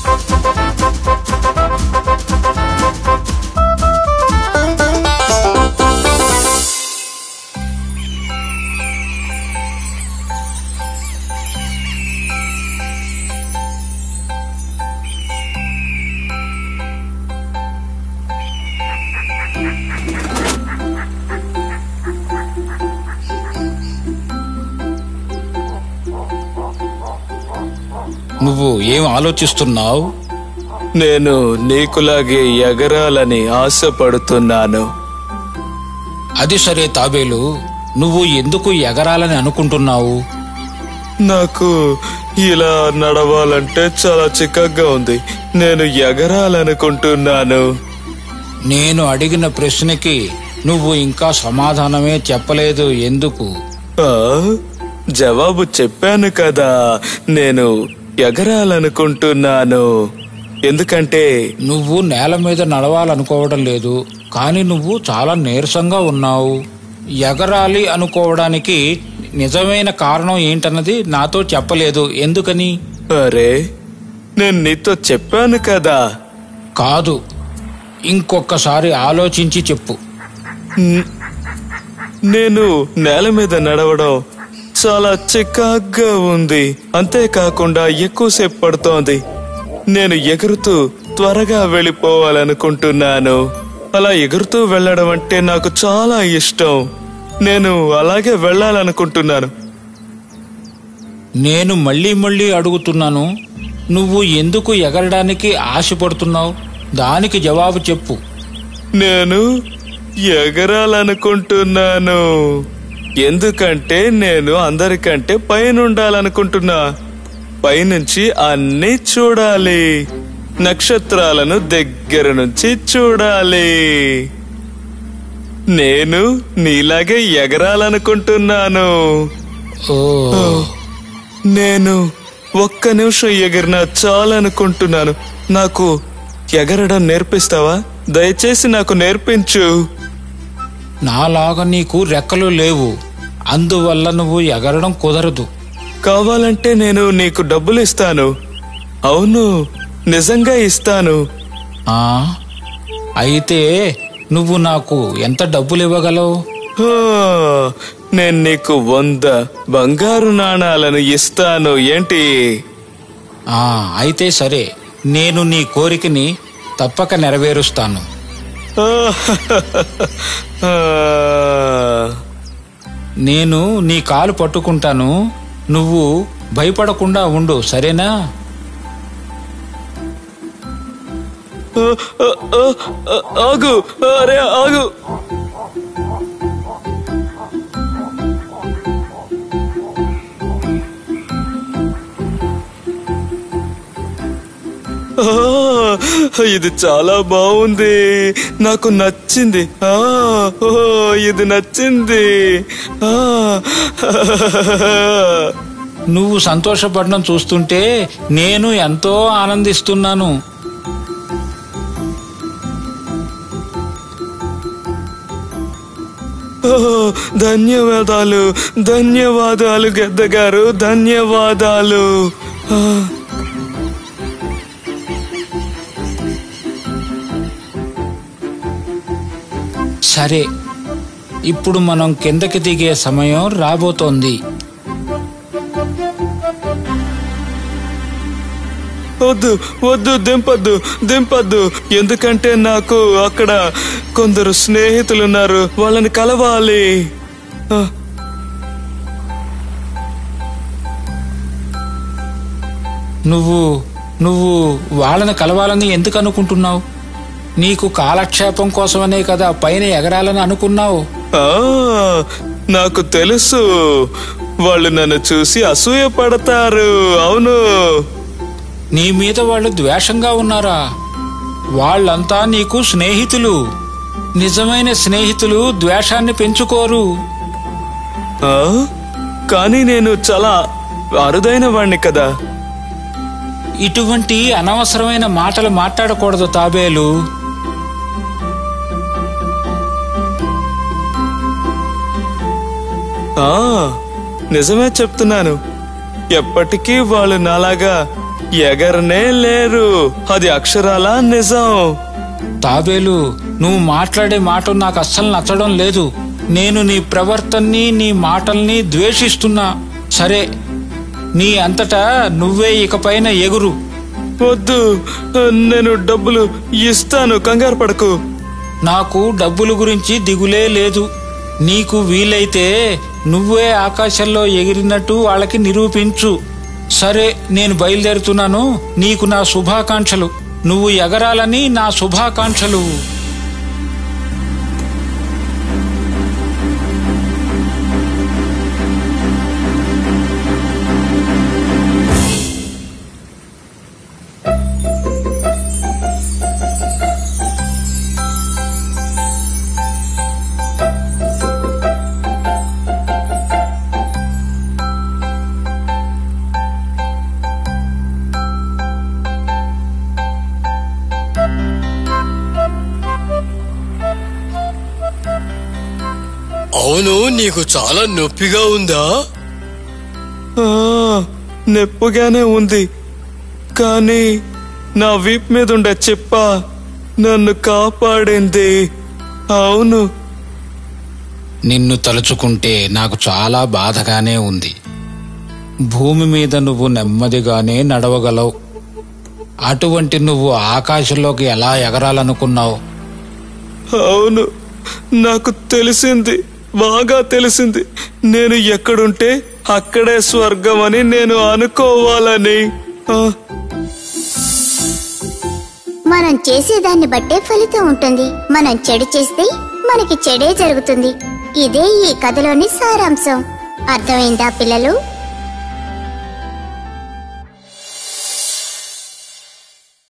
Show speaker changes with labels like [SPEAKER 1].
[SPEAKER 1] నువ్వు ఏం ఆలోచిస్తున్నావు
[SPEAKER 2] నేను నీకులాగే ఎగరాలని ఆశపడుతున్నాను
[SPEAKER 1] అది సరే తాబేలు నువ్వు ఎందుకు ఎగరాలని అనుకుంటున్నావు
[SPEAKER 2] నాకు ఇలా నడవాలంటే చాలా చిక్కగా ఉంది నేను ఎగరాలనుకుంటున్నాను
[SPEAKER 1] నేను అడిగిన ప్రశ్నకి నువ్వు ఇంకా సమాధానమే చెప్పలేదు ఎందుకు
[SPEAKER 2] ఆ, జవాబు చెప్పాను కదా నేను ఎగరాలనుకుంటున్నాను ఎందుకంటే
[SPEAKER 1] నువ్వు నేల మీద నడవాలనుకోవడం లేదు కానీ నువ్వు చాలా నీరసంగా ఉన్నావు ఎగరాలి అనుకోవడానికి నిజమైన కారణం ఏంటన్నది నాతో చెప్పలేదు ఎందుకని
[SPEAKER 2] అరే నేను నీతో చెప్పాను కదా
[SPEAKER 1] కాదు ఇంకొకసారి ఆలోచించి చెప్పు
[SPEAKER 2] న్- నేను నేల మీద నడవడం చాలా చికాగ్గా ఉంది అంతేకాకుండా ఎక్కువసేపు పడుతోంది నేను ఎగురుతూ త్వరగా వెళ్ళిపోవాలనుకుంటున్నాను అలా ఎగురుతూ వెళ్ళడం అంటే నాకు చాలా ఇష్టం నేను అలాగే వెళ్ళాలనుకుంటున్నాను
[SPEAKER 1] నేను మళ్ళీ మళ్ళీ అడుగుతున్నాను నువ్వు ఎందుకు ఎగరడానికి ఆశపడుతున్నావు దానికి జవాబు చెప్పు
[SPEAKER 2] నేను ఎగరాలనుకుంటున్నాను ఎందుకంటే నేను అందరికంటే పైన ఉండాలనుకుంటున్నా పైనుంచి అన్ని చూడాలి నక్షత్రాలను దగ్గర నుంచి చూడాలి నేను నీలాగే ఎగరాలనుకుంటున్నాను
[SPEAKER 1] ఓ
[SPEAKER 2] నేను ఒక్క నిమిషం ఎగిరినా చాలనుకుంటున్నాను నాకు ఎగరడం నేర్పిస్తావా దయచేసి నాకు నేర్పించు
[SPEAKER 1] నాలాగా నీకు రెక్కలు లేవు అందువల్ల నువ్వు ఎగరడం కుదరదు
[SPEAKER 2] కావాలంటే నేను నీకు డబ్బులు ఇస్తాను అవును నిజంగా ఇస్తాను
[SPEAKER 1] ఆ అయితే నువ్వు నాకు ఎంత డబ్బులు ఇవ్వగలవు
[SPEAKER 2] హా, నేను నీకు వంద బంగారు నాణాలను ఇస్తాను ఏంటి
[SPEAKER 1] ఆ అయితే సరే నేను నీ కోరికని తప్పక నెరవేరుస్తాను
[SPEAKER 2] ఆ, ఆ,
[SPEAKER 1] నేను నీ కాలు పట్టుకుంటాను నువ్వు భయపడకుండా ఉండు సరేనా
[SPEAKER 2] ఆ, ఆ, ఆ, ఆ, ఆగు అరే ఆగు ఆ, ఇది చాలా బాగుంది నాకు నచ్చింది ఆ ఓ, ఇది నచ్చింది ఆ,
[SPEAKER 1] నువ్వు సంతోషపడడం చూస్తుంటే నేను ఎంతో ఆనందిస్తున్నాను
[SPEAKER 2] ఓ, ధన్యవాదాలు ధన్యవాదాలు గద్దగారు ధన్యవాదాలు ఆ,
[SPEAKER 1] సరే ఇప్పుడు మనం కిందకి దిగే సమయం రాబోతోంది
[SPEAKER 2] వద్దు వద్దు దింపద్దు దింపద్దు ఎందుకంటే నాకు అక్కడ కొందరు స్నేహితులు ఉన్నారు వాళ్ళని కలవాలి ఆ,
[SPEAKER 1] నువ్వు నువ్వు వాళ్ళని కలవాలని ఎందుకు అనుకుంటున్నావు నీకు కాలక్షేపం కోసమనే కదా పైన ఎగరాలని అనుకున్నావు
[SPEAKER 2] ఆ, నాకు తెలుసు వాళ్ళు నన్ను చూసి అసూయ పడతారు అవును
[SPEAKER 1] నీ మీద వాళ్ళు ద్వేషంగా ఉన్నారా వాళ్ళంతా నీకు స్నేహితులు నిజమైన స్నేహితులు ద్వేషాన్ని పెంచుకోరు
[SPEAKER 2] ఆ? కానీ నేను చాలా అరుదైన వాణ్ణి కదా
[SPEAKER 1] ఇటువంటి అనవసరమైన మాటలు మాట్లాడకూడదు తాబేలు
[SPEAKER 2] ఆ నిజమే చెప్తున్నాను ఎప్పటికీ వాళ్ళు నాలాగా ఎగరనే లేరు అది అక్షరాల నిజం
[SPEAKER 1] తాబేలు నువ్వు మాట్లాడే మాట నాకు అస్సలు నచ్చడం లేదు నేను నీ ప్రవర్తనని నీ మాటల్ని ద్వేషిస్తున్నా సరే నీ అంతటా నువ్వే ఇకపైన ఎగురు
[SPEAKER 2] వద్దు నేను డబ్బులు ఇస్తాను కంగారు పడకు
[SPEAKER 1] నాకు డబ్బుల గురించి దిగులే లేదు నీకు వీలైతే నువ్వే ఆకాశంలో ఎగిరినట్టు వాళ్ళకి నిరూపించు సరే నేను బయలుదేరుతున్నాను నీకు నా శుభాకాంక్షలు నువ్వు ఎగరాలని నా శుభాకాంక్షలు
[SPEAKER 3] అవును నీకు చాలా నొప్పిగా ఉందా
[SPEAKER 2] ఆ, నొప్పిగానే ఉంది కానీ నా వీప్ మీద ఉండే చెప్ప నన్ను కాపాడింది అవును
[SPEAKER 1] నిన్ను తలుచుకుంటే నాకు చాలా బాధగానే ఉంది భూమి మీద నువ్వు నెమ్మదిగానే నడవగలవు అటువంటి నువ్వు ఆకాశంలోకి ఎలా ఎగరాలనుకున్నావు
[SPEAKER 2] అవును నాకు తెలిసింది బాగా తెలిసింది నేను ఎక్కడుంటే అక్కడే స్వర్గం అని నేను అనుకోవాలని ఆ,
[SPEAKER 4] మనం చేసేదాన్ని బట్టే ఫలితం ఉంటుంది మనం చెడు చేస్తే మనకి చెడే జరుగుతుంది ఇదే ఈ కథలోని సారాంశం అర్థమైందా పిల్లలు